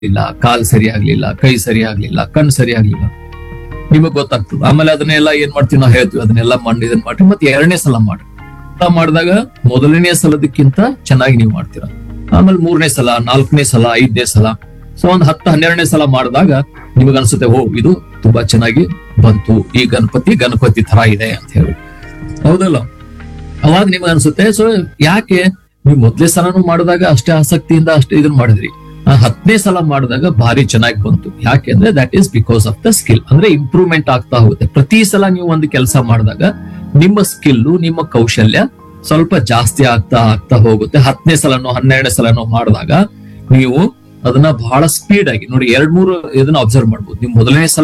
ಆಗ್ಲಿಲ್ಲ ಕಾಲ್ ಸರಿ ಆಗ್ಲಿಲ್ಲ ಕೈ ಸರಿ ಆಗ್ಲಿಲ್ಲ ಕಣ್ ಸರಿ ಆಗ್ಲಿಲ್ಲ ನಿಮಗ್ ಗೊತ್ತಾಗ್ತದೆ ಆಮೇಲೆ ಅದನ್ನೆಲ್ಲ ಏನ್ ಮಾಡ್ತೀವಿ ನಾವು ಹೇಳ್ತೀವಿ ಅದನ್ನೆಲ್ಲ ಮಾಡಿ ಇದನ್ನ ಮಾಡಿ ಮತ್ತೆ ಎರಡನೇ ಸಲ ಮಾಡಿ ಸಲ ಮಾಡಿದಾಗ ಮೊದಲನೇ ಸಲದಕ್ಕಿಂತ ಚೆನ್ನಾಗಿ ನೀವು ಮಾಡ್ತೀರಾ ಆಮೇಲೆ ಮೂರನೇ ಸಲ ನಾಲ್ಕನೇ ಸಲ ಐದನೇ ಸಲ ಸೊ ಒಂದ್ ಹತ್ತು ಹನ್ನೆರಡನೇ ಸಲ ಮಾಡಿದಾಗ ನಿಮಗ್ ಅನ್ಸುತ್ತೆ ಓ ಇದು ತುಂಬಾ ಚೆನ್ನಾಗಿ ಬಂತು ಈ ಗಣಪತಿ ಗಣಪತಿ ತರ ಇದೆ ಅಂತ ಹೇಳಿ ಹೌದಲ್ಲ ಅವಾಗ ನಿಮ್ಗೆ ಅನ್ಸುತ್ತೆ ಸೊ ಯಾಕೆ ನೀವು ಮೊದ್ಲೇ ಸಲನು ಮಾಡಿದಾಗ ಅಷ್ಟೇ ಆಸಕ್ತಿಯಿಂದ ಅಷ್ಟೇ ಇದನ್ನ ಮಾಡಿದ್ರಿ ಆ ಹತ್ತನೇ ಸಲ ಮಾಡಿದಾಗ ಭಾರಿ ಚೆನ್ನಾಗಿ ಬಂತು ಯಾಕೆಂದ್ರೆ that is because of the skill ಅಂದ್ರೆ ಇಂಪ್ರೂವ್ಮೆಂಟ್ ಆಗ್ತಾ ಹೋಗುತ್ತೆ ಪ್ರತಿ ಸಲ ನೀವು ಒಂದು ಕೆಲಸ ಮಾಡಿದಾಗ ನಿಮ್ಮ ಸ್ಕಿಲ್ಲು ನಿಮ್ಮ ಕೌಶಲ್ಯ ಸ್ವಲ್ಪ ಜಾಸ್ತಿ ಆಗ್ತಾ ಆಗ್ತಾ ಹೋಗುತ್ತೆ ಹತ್ತನೇ ಸಲನೋ ಹನ್ನೆರಡನೇ ಸಲನೋ ಮಾಡಿದಾಗ ನೀವು ಅದನ್ನ ಬಹಳ ಸ್ಪೀಡ್ ಆಗಿ ನೋಡಿ ಎರಡ್ ಮೂರು ಇದನ್ನ ಅಬ್ಸರ್ವ್ ಮಾಡ್ಬೋದು ನೀವು ಮೊದಲನೇ ಸಲ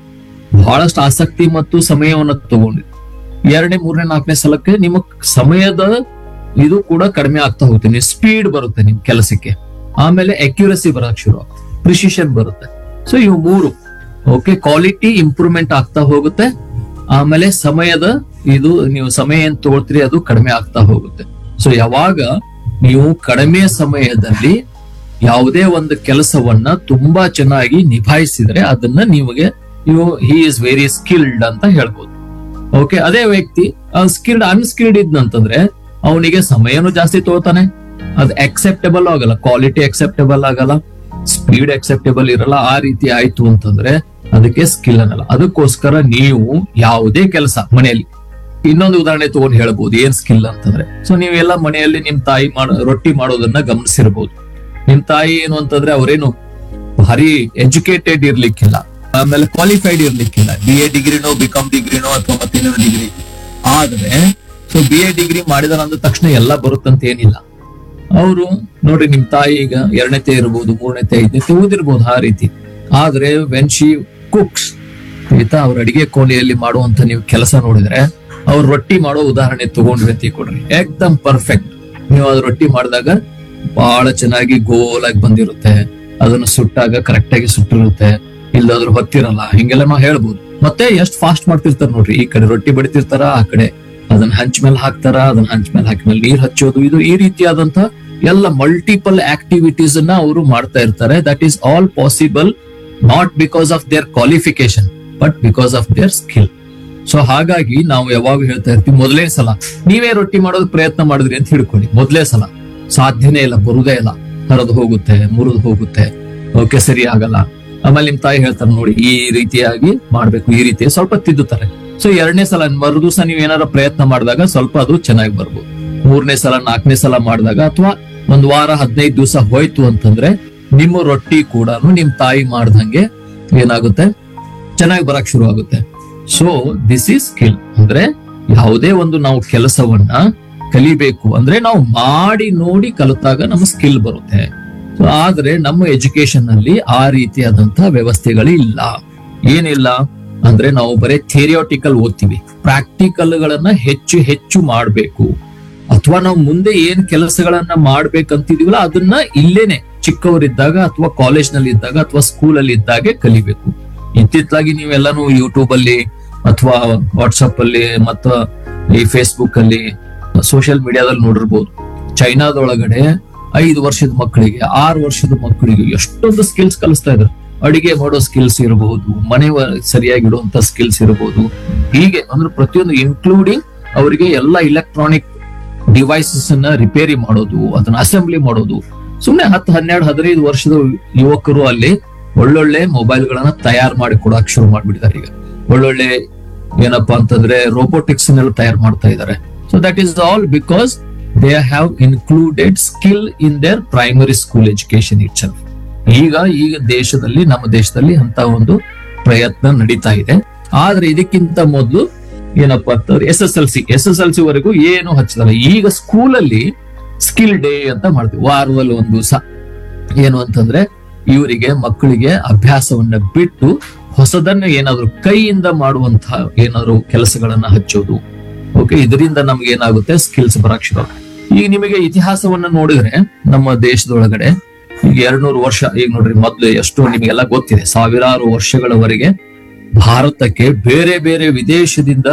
ಬಹಳಷ್ಟು ಆಸಕ್ತಿ ಮತ್ತು ಸಮಯವನ್ನು ತಗೊಂಡಿದ್ರಿ ಎರಡನೇ ಮೂರನೇ ನಾಲ್ಕನೇ ಸಲಕ್ಕೆ ನಿಮ್ಮ ಸಮಯದ ಇದು ಕೂಡ ಕಡಿಮೆ ಆಗ್ತಾ ಹೋಗುತ್ತೆ ನೀವು ಸ್ಪೀಡ್ ಬರುತ್ತೆ ನಿಮ್ ಕೆಲಸಕ್ಕೆ ಆಮೇಲೆ ಅಕ್ಯುರಸಿ ಬರಕ್ ಶುರು ಪ್ರಿಸಿಷನ್ ಬರುತ್ತೆ ಸೊ ಇವು ಮೂರು ಓಕೆ ಕ್ವಾಲಿಟಿ ಇಂಪ್ರೂವ್ಮೆಂಟ್ ಆಗ್ತಾ ಹೋಗುತ್ತೆ ಆಮೇಲೆ ಸಮಯದ ಇದು ನೀವು ಸಮಯ ಏನ್ ತಗೊಳ್ತೀರಿ ಅದು ಕಡಿಮೆ ಆಗ್ತಾ ಹೋಗುತ್ತೆ ಸೊ ಯಾವಾಗ ನೀವು ಕಡಿಮೆ ಸಮಯದಲ್ಲಿ ಯಾವುದೇ ಒಂದು ಕೆಲಸವನ್ನ ತುಂಬಾ ಚೆನ್ನಾಗಿ ನಿಭಾಯಿಸಿದ್ರೆ ಅದನ್ನ ನಿಮಗೆ ನೀವು ಹಿ ಇಸ್ ವೆರಿ ಸ್ಕಿಲ್ಡ್ ಅಂತ ಹೇಳ್ಬೋದು ಓಕೆ ಅದೇ ವ್ಯಕ್ತಿ ಸ್ಕಿಲ್ಡ್ ಅನ್ಸ್ಕಿಲ್ಡ್ ಇದ್ನಂತಂದ್ರೆ ಅವನಿಗೆ ಸಮಯನೂ ಜಾಸ್ತಿ ತಗೋತಾನೆ ಅದು ಅಕ್ಸೆಪ್ಟೇಬಲ್ ಆಗಲ್ಲ ಕ್ವಾಲಿಟಿ ಅಕ್ಸೆಪ್ಟೇಬಲ್ ಆಗಲ್ಲ ಸ್ಪೀಡ್ ಅಕ್ಸೆಪ್ಟೇಬಲ್ ಇರಲ್ಲ ಆ ರೀತಿ ಆಯ್ತು ಅಂತಂದ್ರೆ ಅದಕ್ಕೆ ಸ್ಕಿಲ್ ಅನ್ನಲ್ಲ ಅದಕ್ಕೋಸ್ಕರ ನೀವು ಯಾವುದೇ ಕೆಲಸ ಮನೆಯಲ್ಲಿ ಇನ್ನೊಂದು ಉದಾಹರಣೆ ತಗೊಂಡು ಹೇಳ್ಬೋದು ಏನ್ ಸ್ಕಿಲ್ ಅಂತಂದ್ರೆ ಸೊ ನೀವೆಲ್ಲ ಮನೆಯಲ್ಲಿ ನಿಮ್ ತಾಯಿ ಮಾಡೋ ರೊಟ್ಟಿ ಮಾಡೋದನ್ನ ಗಮನಿಸಿರ್ಬೋದು ನಿಮ್ ತಾಯಿ ಏನು ಅಂತಂದ್ರೆ ಅವರೇನು ಭಾರಿ ಎಜುಕೇಟೆಡ್ ಇರ್ಲಿಕ್ಕಿಲ್ಲ ಆಮೇಲೆ ಕ್ವಾಲಿಫೈಡ್ ಇರ್ಲಿಕ್ಕಿಲ್ಲ ಬಿ ಎ ಡಿಗ್ರಿನೋ ಬಿ ಕಾಮ್ ಡಿಗ್ರಿನೋ ಅಥವಾ ಮತ್ತೇನೋ ಡಿಗ್ರಿ ಆದ್ರೆ ಸೊ ಬಿ ಎ ಡಿಗ್ರಿ ಮಾಡಿದಾರ ಅಂದ ತಕ್ಷಣ ಎಲ್ಲ ಬರುತ್ತಂತ ಏನಿಲ್ಲ ಅವರು ನೋಡ್ರಿ ನಿಮ್ ತಾಯಿ ಈಗ ಎರಡನೇತೆ ಇರ್ಬೋದು ಮೂರನೇತೆ ಐದನೇತೆ ಓದಿರ್ಬೋದು ಆ ರೀತಿ ಆದ್ರೆ ವೆನ್ ಶಿ ಕುಕ್ಸ್ ಆಯ್ತಾ ಅವ್ರ ಅಡಿಗೆ ಕೋಣೆಯಲ್ಲಿ ಮಾಡುವಂತ ನೀವು ಕೆಲಸ ನೋಡಿದ್ರೆ ಅವ್ರ ರೊಟ್ಟಿ ಮಾಡೋ ಉದಾಹರಣೆ ತಗೊಂಡ್ರಿ ಅಂತ ಕೊಡ್ರಿ ಏಕ್ದಮ್ ಪರ್ಫೆಕ್ಟ್ ನೀವು ಅದ್ ರೊಟ್ಟಿ ಮಾಡಿದಾಗ ಬಹಳ ಚೆನ್ನಾಗಿ ಗೋಲಾಗಿ ಬಂದಿರುತ್ತೆ ಅದನ್ನ ಸುಟ್ಟಾಗ ಕರೆಕ್ಟ್ ಆಗಿ ಸುಟ್ಟಿರುತ್ತೆ ಇಲ್ಲಾದ್ರೂ ಹೊತ್ತಿರಲ್ಲ ಹಿಂಗೆಲ್ಲ ನಾವು ಹೇಳ್ಬೋದು ಮತ್ತೆ ಎಷ್ಟ್ ಫಾಸ್ಟ್ ಮಾಡ್ತಿರ್ತಾರ ನೋಡ್ರಿ ಈ ಕಡೆ ರೊಟ್ಟಿ ಬಡಿತಿರ್ತಾರ ಆ ಕಡೆ ಅದನ್ನ ಹಂಚ್ ಮೇಲೆ ಹಾಕ್ತಾರ ಅದನ್ನ ಹಂಚ್ ಮೇಲೆ ಹಾಕಿದ್ಮೇಲೆ ನೀರ್ ಹಚ್ಚೋದು ಇದು ಈ ರೀತಿಯಾದಂತ ಎಲ್ಲ ಮಲ್ಟಿಪಲ್ ಆಕ್ಟಿವಿಟೀಸ್ ಅನ್ನ ಅವರು ಮಾಡ್ತಾ ಇರ್ತಾರೆ that is all possible not because of their qualification but because of their skill so ಹಾಗಾಗಿ ನಾವು ಯಾವಾಗ ಹೇಳ್ತಾ ಇರ್ತೀವಿ ಮೊದಲೇ ಸಲ ನೀವೇ ರೊಟ್ಟಿ ಮಾಡೋದು ಪ್ರಯತ್ನ ಮಾಡಿದ್ರಿ ಅಂತ ಹಿಡ್ಕೊಳ್ಳಿ ಮೊದಲೇ ಸಲ ಸಾಧ್ಯನೇ ಇಲ್ಲ ಬರುದೇ ಇಲ್ಲ ಹರಿದು ಹೋಗುತ್ತೆ ಮುರಿದು ಹೋಗುತ್ತೆ ಓಕೆ ಸರಿ ಆಗಲ್ಲ ಆಮೇಲೆ ನಿಮ್ ತಾಯಿ ಹೇಳ್ತಾರೆ ನೋಡಿ ಈ ರೀತಿಯಾಗಿ ಮಾಡ್ಬೇಕು ಈ ರೀತಿ ಸ್ವಲ್ಪ ತಿದ್ದುತ್ತಾರೆ ಸೊ ಎರಡನೇ ಸಲ ಮರು ದಿವಸ ನೀವು ಏನಾರ ಪ್ರಯತ್ನ ಮಾಡಿದಾಗ ಸ್ವಲ್ಪ ಅದು ಚೆನ್ನಾಗಿ ಬರ್ಬೋದು ಮೂರನೇ ಸಲ ನಾಲ್ಕನೇ ಸಲ ಮಾಡಿದಾಗ ಅಥವಾ ಒಂದ್ ವಾರ ಹದಿನೈದು ದಿವಸ ಹೋಯ್ತು ಅಂತಂದ್ರೆ ನಿಮ್ಮ ರೊಟ್ಟಿ ಕೂಡ ನಿಮ್ ತಾಯಿ ಮಾಡ್ದಂಗೆ ಏನಾಗುತ್ತೆ ಚೆನ್ನಾಗಿ ಬರಕ್ ಶುರು ಆಗುತ್ತೆ ಸೊ ದಿಸ್ ಈಸ್ ಸ್ಕಿಲ್ ಅಂದ್ರೆ ಯಾವುದೇ ಒಂದು ನಾವು ಕೆಲಸವನ್ನ ಕಲಿಬೇಕು ಅಂದ್ರೆ ನಾವು ಮಾಡಿ ನೋಡಿ ಕಲಿತಾಗ ನಮ್ಮ ಸ್ಕಿಲ್ ಬರುತ್ತೆ So, ಆದ್ರೆ ನಮ್ಮ ಎಜುಕೇಶನ್ ನಲ್ಲಿ ಆ ರೀತಿಯಾದಂತಹ ವ್ಯವಸ್ಥೆಗಳು ಇಲ್ಲ ಏನಿಲ್ಲ ಅಂದ್ರೆ ನಾವು ಬರೀ ಥಿಯರಿಯಾಟಿಕಲ್ ಓದ್ತೀವಿ ಪ್ರಾಕ್ಟಿಕಲ್ ಗಳನ್ನ ಹೆಚ್ಚು ಹೆಚ್ಚು ಮಾಡ್ಬೇಕು ಅಥವಾ ನಾವು ಮುಂದೆ ಏನ್ ಕೆಲಸಗಳನ್ನ ಮಾಡ್ಬೇಕಂತಿದೀವಲ್ಲ ಅದನ್ನ ಇಲ್ಲೇನೆ ಚಿಕ್ಕವರಿದ್ದಾಗ ಅಥವಾ ಕಾಲೇಜ್ ನಲ್ಲಿ ಇದ್ದಾಗ ಅಥವಾ ಸ್ಕೂಲ್ ಅಲ್ಲಿ ಇದ್ದಾಗೆ ಕಲಿಬೇಕು ಇತ್ತಿತ್ತಲಾಗಿ ನೀವೆಲ್ಲಾನು ಯೂಟ್ಯೂಬ್ ಅಲ್ಲಿ ಅಥವಾ ವಾಟ್ಸಪ್ ಅಲ್ಲಿ ಮತ್ತ ಈ ಫೇಸ್ಬುಕ್ ಅಲ್ಲಿ ಸೋಷಿಯಲ್ ಮೀಡಿಯಾದಲ್ಲಿ ನೋಡಿರ್ಬೋದು ಚೈನಾದೊಳಗಡೆ ಐದು ವರ್ಷದ ಮಕ್ಕಳಿಗೆ ಆರು ವರ್ಷದ ಮಕ್ಕಳಿಗೆ ಎಷ್ಟೊಂದು ಸ್ಕಿಲ್ಸ್ ಕಲಿಸ್ತಾ ಇದ್ದಾರೆ ಅಡಿಗೆ ಮಾಡೋ ಸ್ಕಿಲ್ಸ್ ಇರಬಹುದು ಮನೆ ವ- ಸರಿಯಾಗಿ ಇಡುವಂತ ಸ್ಕಿಲ್ಸ್ ಇರಬಹುದು ಹೀಗೆ ಅಂದ್ರೆ ಪ್ರತಿಯೊಂದು ಇನ್ಕ್ಲೂಡಿಂಗ್ ಅವರಿಗೆ ಎಲ್ಲ ಇಲೆಕ್ಟ್ರಾನಿಕ್ ಡಿವೈಸಸ್ ಅನ್ನ ರಿಪೇರಿ ಮಾಡೋದು ಅದನ್ನ ಅಸೆಂಬ್ಲಿ ಮಾಡೋದು ಸುಮ್ನೆ ಹತ್ತು ಹನ್ನೆರಡು ಹದಿನೈದು ವರ್ಷದ ಯುವಕರು ಅಲ್ಲಿ ಒಳ್ಳೊಳ್ಳೆ ಮೊಬೈಲ್ ಗಳನ್ನ ತಯಾರು ಮಾಡಿ ಕೊಡಕ್ ಶುರು ಮಾಡ್ಬಿಟ್ಟಿದ್ದಾರೆ ಈಗ ಒಳ್ಳೊಳ್ಳೆ ಏನಪ್ಪಾ ಅಂತಂದ್ರೆ ರೋಬೋಟಿಕ್ಸ್ ನೆಲ್ಲ ತಯಾರು ಮಾಡ್ತಾ ಇದ್ದಾರೆ so that is all because they have included skill in their primary school education it ಈಗ ಈಗ ದೇಶದಲ್ಲಿ ನಮ್ಮ ದೇಶದಲ್ಲಿ ಅಂತ ಒಂದು ಪ್ರಯತ್ನ ನಡೀತಾ ಇದೆ ಆದ್ರೆ ಇದಕ್ಕಿಂತ ಮೊದಲು ಏನಪ್ಪಾ ಅಂತಂದ್ರೆ S S L C S S L C ವರೆಗೂ ಏನು ಹಚ್ಚದಲ್ಲ ಈಗ ಸ್ಕೂಲಲ್ಲಿ ಸ್ಕಿಲ್ ಡೇ ಅಂತ ಮಾಡ್ತೀವಿ ವಾರದಲ್ಲಿ ಒಂದು ದಿವಸ ಏನು ಅಂತಂದ್ರೆ ಇವರಿಗೆ ಮಕ್ಕಳಿಗೆ ಅಭ್ಯಾಸವನ್ನ ಬಿಟ್ಟು ಹೊಸದನ್ನ ಏನಾದ್ರು ಕೈಯಿಂದ ಮಾಡುವಂತಹ ಏನಾದ್ರು ಕೆಲಸಗಳನ್ನ ಹಚ್ಚೋದು ಓಕೆ ಇದರಿಂದ ನಮ್ಗೆ ಏನಾಗುತ್ತೆ ಸ್ಕಿಲ್ಸ್ ಬರಕ್ ಶುರು ಆಗುತ್ತೆ. ಈಗ ನಿಮಗೆ ಇತಿಹಾಸವನ್ನ ನೋಡಿದ್ರೆ ನಮ್ಮ ದೇಶದೊಳಗಡೆ ಈಗ ಎರಡ್ನೂರು ವರ್ಷ ಈಗ ನೋಡ್ರಿ ಮೊದ್ಲು ಎಷ್ಟು ನಿಮಗೆಲ್ಲ ಗೊತ್ತಿದೆ ಸಾವಿರಾರು ವರ್ಷಗಳವರೆಗೆ ಭಾರತಕ್ಕೆ ಬೇರೆ ಬೇರೆ ವಿದೇಶದಿಂದ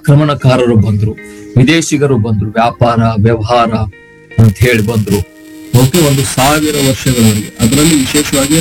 ಆಕ್ರಮಣಕಾರರು ಬಂದ್ರು ವಿದೇಶಿಗರು ಬಂದ್ರು ವ್ಯಾಪಾರ ವ್ಯವಹಾರ ಅಂತ ಹೇಳಿ ಬಂದ್ರು ಓಕೆ ಒಂದು ಸಾವಿರ ವರ್ಷಗಳವರೆಗೆ ಅದರಲ್ಲಿ ವಿಶೇಷವಾಗಿ